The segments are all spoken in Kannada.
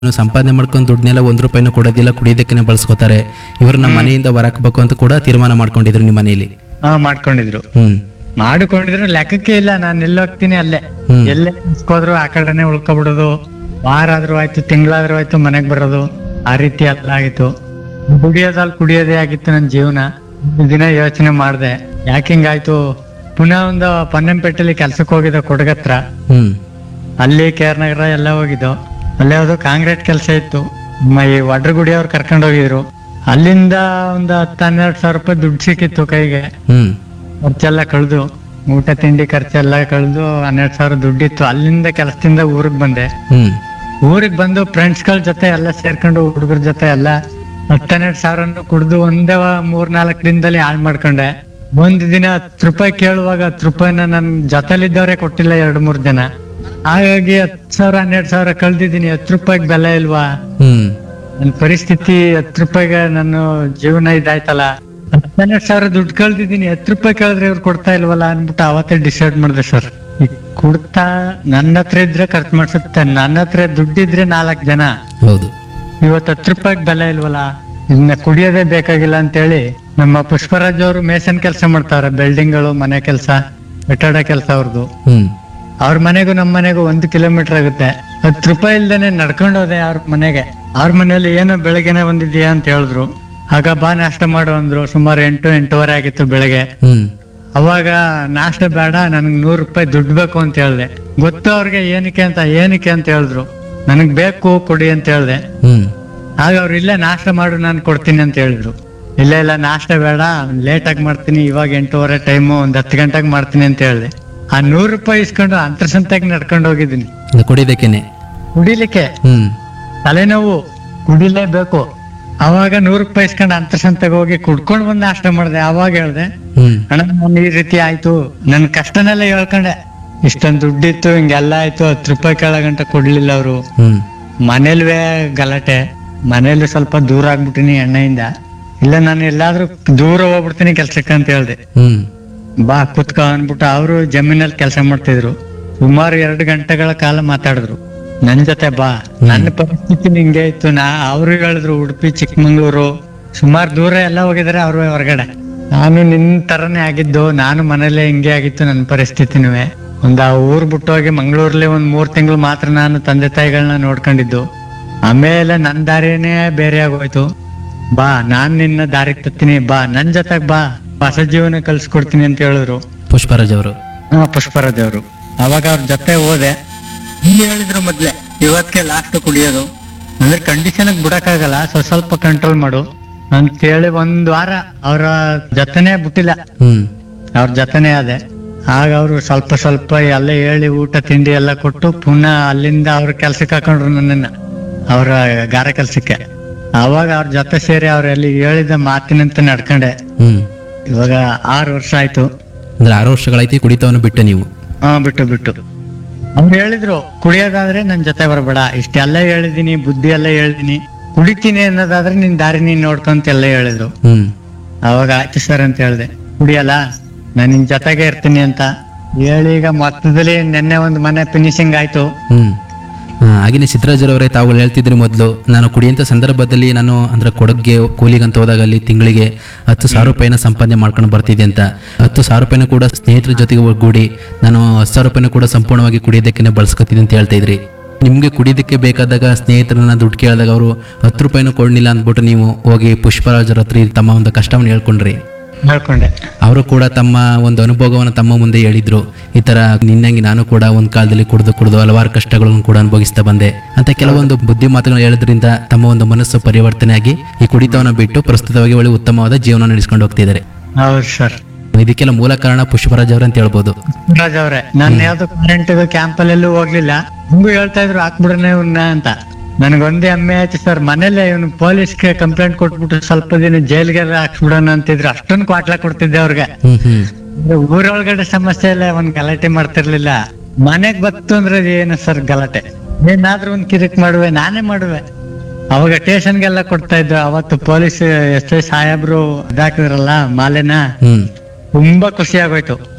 ಇನ್ನು ಸಂಪಾದನೆ ಮಾಡ್ಕೊಂಡು ದುಡ್ಡನ್ನೆಲ್ಲ ಒಂದ್ ರೂಪಾಯಿನೂ ಕೊಡೋದಿಲ್ಲ ಕುಡಿಯೋದಕ್ಕೆ ಬಳಸ್ಕೋತಾರೆ ಇವ್ರನ್ನ ಮನೆಯಿಂದ ಹೊರಹಾಕ್ಬೇಕು ಅಂತ ಕೂಡ ತೀರ್ಮಾನ ಮಾಡ್ಕೊಂಡಿದ್ರು ನಿಮ್ಮ ಮನೆಯಲ್ಲಿ ಹಾ ಮಾಡ್ಕೊಂಡಿದ್ರು ಹ್ಮ್ ಮಾಡಿಕೊಂಡಿದ್ರು ಲೆಕ್ಕಕ್ಕೆ ಇಲ್ಲ ನಾನು ಎಲ್ಲಿ ಹೋಗ್ತೀನಿ ಅಲ್ಲೇ ಹ್ಮ್. ಎಲ್ಲೇ ಇಸ್ಕೋದ್ರು ಆ ಕಡೆನೆ ಉಳ್ಕೊಬಿಡೋದು ವಾರ ಆದ್ರೂ ಆಯ್ತು ತಿಂಗಳಾದ್ರೂ ಆಯ್ತು ಮನೆಗ್ ಬರೋದು ಆ ರೀತಿ ಎಲ್ಲ ಆಗಿತ್ತು ಕುಡಿಯೋದಲ್ಲಿ ಕುಡಿಯೋದೇ ಆಗಿತ್ತು ನನ್ನ ಜೀವನ ಒಂದು ದಿನ ಯೋಚನೆ ಮಾಡ್ದೆ ಯಾಕೆ ಹಿಂಗಾಯ್ತು ಪುನಃ ಒಂದು ಪನ್ನಂಪೇಟೆಲಿ ಕೆಲ್ಸಕ್ಕೆ ಹೋಗಿದ್ದೆ ಕೊಡಗತ್ರ ಹ್ಮ್ ಅಲ್ಲಿ ಕೆ ಆರ್ ನಗರ ಎಲ್ಲ ಹೋಗಿದ್ದು ಅಲ್ಲೇ ಯಾವ್ದೋ ಕಾಂಕ್ರೀಟ್ ಕೆಲಸ ಇತ್ತು ಮ- ಈ ವಡ್ರಗುಡಿ ಅವ್ರು ಕರ್ಕೊಂಡು ಹೋಗಿದ್ರು ಅಲ್ಲಿಂದ ಒಂದು ಹತ್ತು ಹನ್ನೆರಡು ಸಾವಿರ ರೂಪಾಯಿ ದುಡ್ಡು ಸಿಕ್ಕಿತ್ತು ಕೈಗೆ ಹ್ಮ್ ಖರ್ಚೆಲ್ಲ ಕಳೆದು ಊಟ ತಿಂಡಿ ಖರ್ಚೆಲ್ಲ ಕಳೆದು ಹನ್ನೆರಡು ಸಾವಿರ ದುಡ್ಡಿತ್ತು ಅಲ್ಲಿಂದ ಕೆಲಸದಿಂದ ಊರಿಗೆ ಬಂದೆ ಹ್ಮ್ ಊರಿಗೆ ಬಂದು ಫ್ರೆಂಡ್ಸ್ ಗಳ ಜೊತೆ ಎಲ್ಲ ಸೇರ್ಕೊಂಡು ಹುಡುಗರ ಜೊತೆ ಎಲ್ಲ ಹತ್ತೆರಡು ಸಾವಿರನು ಕುಡ್ದು ಒಂದೇ ವ- ಮೂರ್ ನಾಲ್ಕು ದಿನದಲ್ಲಿ ಹಾಳು ಮಾಡ್ಕೊಂಡೆ ಒಂದ್ ದಿನ ಹತ್ತು ರೂಪಾಯಿ ಕೇಳುವಾಗ ಹತ್ತು ರೂಪಾಯಿನ ನನ್ ಜೊತೆಲಿದ್ದವ್ರೆ ಕೊಟ್ಟಿಲ್ಲ ಎರಡ್ ಮೂರ್ ಜನ ಹಾಗಾಗಿ ಹತ್ತು ಸಾವಿರ ಹನ್ನೆರಡು ಸಾವಿರ ಕಳ್ದಿದ್ದೀನಿ ಹತ್ತು ರೂಪಾಯಿಗೆ ಬೆಲೆ ಇಲ್ವಾ ಹ್ಮ್ ನನ್ ಪರಿಸ್ಥಿತಿ ಹತ್ತು ರೂಪಾಯಿಗೆ ನನ್ನ ಜೀವನ ಇದಾಯ್ತಲ್ಲ ಹನ್ನೆರಡು ಸಾವಿರ ದುಡ್ಡು ಕಳ್ದಿದ್ದೀನಿ ಹತ್ತು ರೂಪಾಯಿ ಕೇಳಿದ್ರೆ ಇವ್ರು ಕೊಡ್ತಾ ಇಲ್ವಲ್ಲ ಅನ್ಬಿಟ್ಟು ಅವತ್ತೇ ಡಿಸೈಡ್ ಮಾಡಿದೆ ಸರ್ ಈ ಕುಡ್ತಾ ನನ್ನ ಹತ್ರ ಇದ್ರೆ ಖರ್ಚು ಮಾಡ್ಸುತ್ತೆ ನನ್ನ ಹತ್ರ ದುಡ್ಡಿದ್ರೆ ನಾಲ್ಕು ಜನ ಹೌದು ಇವತ್ತು ಹತ್ತು ರೂಪಾಯಿಗೆ ಬೆಲೆ ಇಲ್ವಲ್ಲ ಇದನ್ನ ಕುಡಿಯೋದೇ ಬೇಕಾಗಿಲ್ಲ ಅಂತೇಳಿ ನಮ್ಮ ಪುಷ್ಪರಾಜ್ ಅವರು ಮೇಸನ್ ಕೆಲಸ ಮಾಡ್ತಾವ್ರೆ ಬಿಲ್ಡಿಂಗ್ ಗಳು ಮನೆ ಕೆಲಸ ಕಟ್ಟಡ ಕೆಲಸ ಅವ್ರದ್ದು ಹ್ಮ್ ಅವ್ರ ಮನೆಗೂ ನಮ್ಮ ಮನೆಗೂ ಒಂದು ಕಿಲೋಮೀಟರ್ ಆಗುತ್ತೆ ಹತ್ತು ರೂಪಾಯಿ ಇಲ್ದೇನೆ ನಡ್ಕೊಂಡು ಹೋದೆ ಅವ್ರ ಮನೆಗೆ ಅವ್ರ ಮನೆಯಲ್ಲಿ ಏನೋ ಬೆಳಗ್ಗೆನೆ ಬಂದಿದ್ಯಾ ಅಂತ ಹೇಳಿದ್ರು ಆಗ ಬಾ ನಾಷ್ಟ ಮಾಡು ಅಂದ್ರು ಸುಮಾರು ಎಂಟು ಎಂಟೂವರೆ ಆಗಿತ್ತು ಬೆಳಗ್ಗೆ ಹ್ಮ್ ಅವಾಗ ನಾಷ್ಟ ಬೇಡ ನನ್ಗೆ ನೂರು ರೂಪಾಯಿ ದುಡ್ಡು ಬೇಕು ಅಂತ ಹೇಳ್ದೆ ಗೊತ್ತು ಅವ್ರಿಗೆ ಏನಕ್ಕೆ ಅಂತ ಏನಕ್ಕೆ ಅಂತ ಹೇಳಿದ್ರು ನನಗ್ ಬೇಕು ಕೊಡಿ ಅಂತ ಹೇಳ್ದೆ ಹ್ಮ್ ಆಗ ಅವ್ರು ಇಲ್ಲ ನಾಷ್ಟ ಮಾಡು ನಾನು ಕೊಡ್ತೀನಿ ಅಂತ ಹೇಳಿದ್ರು ಇಲ್ಲ ಇಲ್ಲ ನಾಷ್ಟ ಬೇಡ ಲೇಟ್ ಆಗಿ ಮಾಡ್ತೀನಿ ಇವಾಗ ಎಂಟೂವರೆ ಟೈಮು ಒಂದ್ ಹತ್ತು ಗಂಟೆಗೆ ಮಾಡ್ತೀನಿ ಅಂತ ಹೇಳ್ದೆ ಆ ನೂರು ರೂಪಾಯಿ ಇಸ್ಕೊಂಡು ಅಂತರ್ಸಂತೆಗೆ ನಡ್ಕೊಂಡು ಹೋಗಿದ್ದೀನಿ ಇದು ಕುಡಿಯೋದಕ್ಕೇನೆ ಕುಡಿಲಿಕ್ಕೆ ಹ್ಮ್ ತಲೆನೋವು ಕುಡಿಲೇಬೇಕು ಅವಾಗ ನೂರು ರೂಪಾಯಿ ಇಸ್ಕೊಂಡು ಅಂತರ್ಸಂತೆಗೆ ಹೋಗಿ ಕುಡ್ಕೊಂಡು ಬಂದು ನಾಷ್ಟ ಮಾಡಿದೆ ಅವಾಗ ಹೇಳ್ದೆ ಹ್ಮ್ ಅಣ್ಣ ನಾನು ಈ ರೀತಿ ಆಯ್ತು ನನ್ ಕಷ್ಟನೆಲ್ಲ ಹೇಳ್ಕೊಂಡೆ ಇಷ್ಟೊಂದು ದುಡ್ಡಿತ್ತು ಹಿಂಗೆಲ್ಲ ಆಯ್ತು ಹತ್ತು ರೂಪಾಯಿ ಕೆಳಗಂಟ ಕೊಡ್ಲಿಲ್ಲ ಅವರು ಹ್ಮ್ ಮನೇಲ್ವೇ ಗಲಾಟೆ ಮನೇಲಿ ಸ್ವಲ್ಪ ದೂರ ಆಗ್ಬಿಟ್ಟಿನಿ ಎಣ್ಣೆಯಿಂದ ಇಲ್ಲ ನಾನು ಎಲ್ಲಾದ್ರೂ ದೂರ ಹೋಗ್ಬಿಡ್ತೀನಿ ಕೆಲ್ಸಕ್ಕೆ ಅಂತ ಹೇಳ್ದೆ ಹ್ಮ್ ಬಾ ಕುತ್ಕ ಅನ್ಬಿಟ್ಟು ಅವರು ಜಮೀನಲ್ಲಿ ಕೆಲಸ ಮಾಡ್ತಿದ್ರು ಸುಮಾರು ಎರಡು ಗಂಟೆಗಳ ಕಾಲ ಮಾತಾಡಿದ್ರು ನನ್ ಜೊತೆ ಬಾ ನನ್ನ ಪರಿಸ್ಥಿತಿ ಹಿಂಗೆ ಇತ್ತು ನಾ ಅವ್ರು ಹೇಳಿದ್ರು ಉಡುಪಿ ಚಿಕ್ಕಮಂಗ್ಳೂರು ಸುಮಾರು ದೂರ ಎಲ್ಲ ಹೋಗಿದಾರೆ ಅವ್ರು ಹೊರಗಡೆ ನಾನು ನಿನ್ ತರನೇ ಆಗಿದ್ದು ನಾನು ಮನೇಲೆ ಹಿಂಗೆ ಆಗಿತ್ತು ನನ್ನ ಪರಿಸ್ಥಿತಿನೂ ಒಂದ್ ಆ ಊರ್ ಬಿಟ್ಟೋಗಿ ಮಂಗಳೂರಲ್ಲಿ ಒಂದ್ ಮೂರ್ ತಿಂಗಳು ಮಾತ್ರ ನಾನು ತಂದೆ ತಾಯಿಗಳನ್ನ ನೋಡ್ಕೊಂಡಿದ್ದು ಆಮೇಲೆ ನನ್ ದಾರಿನೇ ಬೇರೆ ಆಗೋಯ್ತು ಬಾ ನಾನ್ ನಿನ್ನ ದಾರಿಗೆ ತತ್ತೀನಿ ಬಾ ನನ್ ಜೊತೆಗ್ ಬಾ ಹೊಸ ಜೀವನ ಕಲ್ಸ್ಕೊಡ್ತೀನಿ ಅಂತ ಹೇಳಿದ್ರು ಪುಷ್ಪರಾಜ್ ಅವರು ಹಾ ಪುಷ್ಪರಾಜ್ ಅವರು ಅವಾಗ ಅವ್ರ ಜೊತೆ ಹೋದೆ ಇಲ್ಲಿ ಹೇಳಿದ್ರು ಮೊದ್ಲೆ ಇವತ್ತಿಗೆ ಲಾಸ್ಟ್ ಕುಡಿಯೋದು ಅಂದ್ರೆ ಕಂಡೀಷನ್ ಬಿಡಕ್ಕಾಗಲ್ಲ ಸ್ವಲ್ಪ ಸ್ವಲ್ಪ ಕಂಟ್ರೋಲ್ ಮಾಡು ಅಂತೇಳಿ ಒಂದ್ ವಾರ ಅವರ ಜೊತೆನೆ ಬಿಟ್ಟಿಲ್ಲ ಹ್ಮ್ ಅವ್ರ ಜೊತೆನೆ ಅದೇ ಆಗ ಅವರು ಸ್ವಲ್ಪ ಸ್ವಲ್ಪ ಎಲ್ಲ ಹೇಳಿ ಊಟ ತಿಂಡಿ ಎಲ್ಲ ಕೊಟ್ಟು ಪುನಃ ಅಲ್ಲಿಂದ ಅವ್ರ ಕೆಲ್ಸಕ್ಕೆ ಹಾಕೊಂಡ್ರು ನನ್ನನ್ನ ಅವ್ರ ಗಾರ ಕೆಲ್ಸಕ್ಕೆ ಅವಾಗ ಅವ್ರ ಜೊತೆ ಸೇರಿ ಅವ್ರಲ್ಲಿ ಹೇಳಿದ ಮಾತಿನಂತ ನಡ್ಕೊಂಡೆ ಹ್ಮ್ ಇವಾಗ ಆರು ವರ್ಷ ಆಯ್ತು ಅಂದ್ರೆ ಆರು ವರ್ಷಗಳಾಯ್ತು ಈ ಕುಡಿತವನ್ನು ಬಿಟ್ಟು ನೀವು ಹಾ ಬಿಟ್ಟು ಬಿಟ್ಟು ಅವ್ರು ಹೇಳಿದ್ರು ಕುಡಿಯೋದಾದ್ರೆ ನನ್ ಜೊತೆ ಬರಬೇಡ ಇಷ್ಟೆಲ್ಲ ಹೇಳಿದೀನಿ ಬುದ್ಧಿ ಎಲ್ಲ ಹೇಳಿದೀನಿ ಕುಡಿತೀನಿ ಅನ್ನೋದಾದ್ರೆ ನಿನ್ ದಾರಿ ನೀನ್ ನೋಡ್ಕೊಂತ ಎಲ್ಲ ಹೇಳಿದ್ರು ಹ್ಮ್ ಅವಾಗ ಆಯ್ತು ಸರ್ ಅಂತ ಹೇಳ್ದೆ ಕುಡಿಯಲ್ಲ ನಾನು ನಿನ್ ಜೊತೆಗೆ ಇರ್ತೀನಿ ಅಂತ ಹೇಳಿ ಈಗ ಮೊತ್ತದಲ್ಲಿ ನಿನ್ನೆ ಒಂದು ಮನೆ ಫಿನಿಶಿಂಗ್ ಆಯ್ತು ಹ್ಮ್ ಆ, ಹಾಗೇನೆ ಸಿದ್ದರಾಜರವರೇ ತಾವು ಹೇಳ್ತಿದ್ರಿ ಮೊದಲು ನಾನು ಕುಡಿಯಂತ ಸಂದರ್ಭದಲ್ಲಿ ನಾನು ಅಂದ್ರೆ ಕೊಡಗ್ಗೆ ಕೂಲಿಗಂತ ಹೋದಾಗ ಅಲ್ಲಿ ತಿಂಗಳಿಗೆ ಹತ್ತು ಸಾವಿರ ರೂಪಾಯಿನ ಸಂಪಾದನೆ ಮಾಡ್ಕೊಂಡು ಬರ್ತಿದ್ದೆ ಅಂತ ಹತ್ತು ಸಾವಿರ ರೂಪಾಯಿನ ಕೂಡ ಸ್ನೇಹಿತರ ಜೊತೆಗೆ ಒಗ್ಗೂಡಿ ನಾನು ಹತ್ತು ಸಾವಿರ ರೂಪಾಯಿನ ಕೂಡ ಸಂಪೂರ್ಣವಾಗಿ ಕುಡಿಯೋದಕ್ಕೆ ಬಳಸ್ಕೊತಿದ್ದೆ ಅಂತ ಹೇಳ್ತಾ ಇದ್ರಿ ನಿಮಗೆ ಕುಡಿಯೋದಕ್ಕೆ ಬೇಕಾದಾಗ ಸ್ನೇಹಿತರನ್ನ ದುಡ್ಡು ಕೇಳಿದಾಗ ಅವರು ಹತ್ತು ರೂಪಾಯಿನೂ ಕೊಡಲಿಲ್ಲ ಅಂದ್ಬಿಟ್ಟು ನೀವು ಹೋಗಿ ಪುಷ್ಪರಾಜರ ಹತ್ರ ತಮ್ಮ ಒಂದು ಕಷ್ಟವನ್ನು ಹೇಳ್ಕೊಂಡ್ರಿ ಹೇಳ್ಕೊಂಡೆ ಅವರು ಕೂಡ ತಮ್ಮ ಒಂದು ಅನುಭವವನ್ನು ತಮ್ಮ ಮುಂದೆ ಹೇಳಿದ್ರು ಈ ತರ ನಿನ್ನಂಗೆ ನಾನು ಕೂಡ ಒಂದ್ ಕಾಲದಲ್ಲಿ ಕುಡಿದು ಕುಡಿದು ಹಲವಾರು ಕಷ್ಟಗಳನ್ನು ಕೂಡ ಅನುಭವಿಸ್ತಾ ಬಂದೆ ಅಂತ ಕೆಲವೊಂದು ಬುದ್ಧಿ ಮಾತುಗಳನ್ನು ಹೇಳೋದ್ರಿಂದ ತಮ್ಮ ಒಂದು ಮನಸ್ಸು ಪರಿವರ್ತನೆ ಆಗಿ ಈ ಕುಡಿತವನ್ನು ಬಿಟ್ಟು ಪ್ರಸ್ತುತವಾಗಿ ಒಳ್ಳೆ ಉತ್ತಮವಾದ ಜೀವನ ನಡೆಸ್ಕೊಂಡು ಹೋಗ್ತಿದ್ದಾರೆ ಹೌದು ಸರ್ ಇದಕ್ಕೆಲ್ಲ ಮೂಲ ಕಾರಣ ಪುಷ್ಪರಾಜ್ ಅವರು ಅಂತ ಹೇಳ್ಬೋದು ರಾಜ್ ಅವ್ರೆ ನಾನು ಯಾವ್ದು ಕರೆಂಟ್ ಕ್ಯಾಂಪ್ ಅಲ್ಲೆಲ್ಲೂ ಹೋಗ್ಲಿಲ್ಲ ಹಿಂಗೂ ಹೇಳ್ತಾ ಇದ್ರು ಹಾಕ್ಬಿಡ್ರನೆ ಇವ್ನ ಅಂತ ನನಗೊಂದೇ ಹೆಮ್ಮೆ ಆಯ್ತು ಸರ್ ಮನೇಲೆ ಇವನು ಪೊಲೀಸ್ಗೆ ಕಂಪ್ಲೇಂಟ್ ಕೊಟ್ಬಿಟ್ಟು ಸ್ವಲ್ಪ ದಿನ ಜೈಲ್ಗೆ ಹಾಕ್ಸ್ಬಿಡೋಣ ಅಂತಿದ್ರು ಅಷ್ಟೊಂದು ಕ್ವಾಟ್ಲ ಕೊಡ್ತಿದ್ದೆ ಅವ್ರಿಗೆ ಹ್ಮ್ ಹ್ಮ್ ಅಂದ್ರೆ ಊರೊಳಗಡೆ ಸಮಸ್ಯೆ ಇಲ್ಲ ಒಂದ್ ಗಲಾಟೆ ಮಾಡ್ತಿರ್ಲಿಲ್ಲ ಮನೆಗ್ ಬತ್ತು ಅಂದ್ರೆ ಏನು ಸರ್ ಗಲಾಟೆ ಏನಾದ್ರೂ ಒಂದ್ ಕಿರಿಕ್ ಮಾಡುವೆ ನಾನೇ ಮಾಡುವೆ ಅವಾಗ ಸ್ಟೇಷನ್ಗೆಲ್ಲ ಕೊಡ್ತಾ ಇದ್ರು ಅವತ್ತು ಪೊಲೀಸ್ ಎಷ್ಟೇ ಸಾಹೇಬ್ರು ಇದಾಕಿದ್ರಲ್ಲ ಮಾಲೆನ ಹ್ಮ್ ತುಂಬಾ ಖುಷಿ ಆಗೋಯ್ತು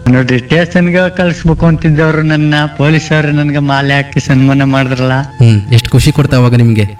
ನೋಡ್ರಿ ಸ್ಟೇಷನ್ಗೆ ಕಳಿಸ್ಬೇಕು ಅಂತಿದ್ದವ್ರು ನನ್ನ ಪೊಲೀಸರು ನನ್ಗೆ ಮಾಲೆ ಹಾಕಿ ಸನ್ಮಾನ ಮಾಡಿದ್ರಲ್ಲ ಹ್ಮ್ ಎಷ್ಟು ಖುಷಿ ಕೊಡ್ತಾ ಅವಾಗ ನಿಮ್ಗೆ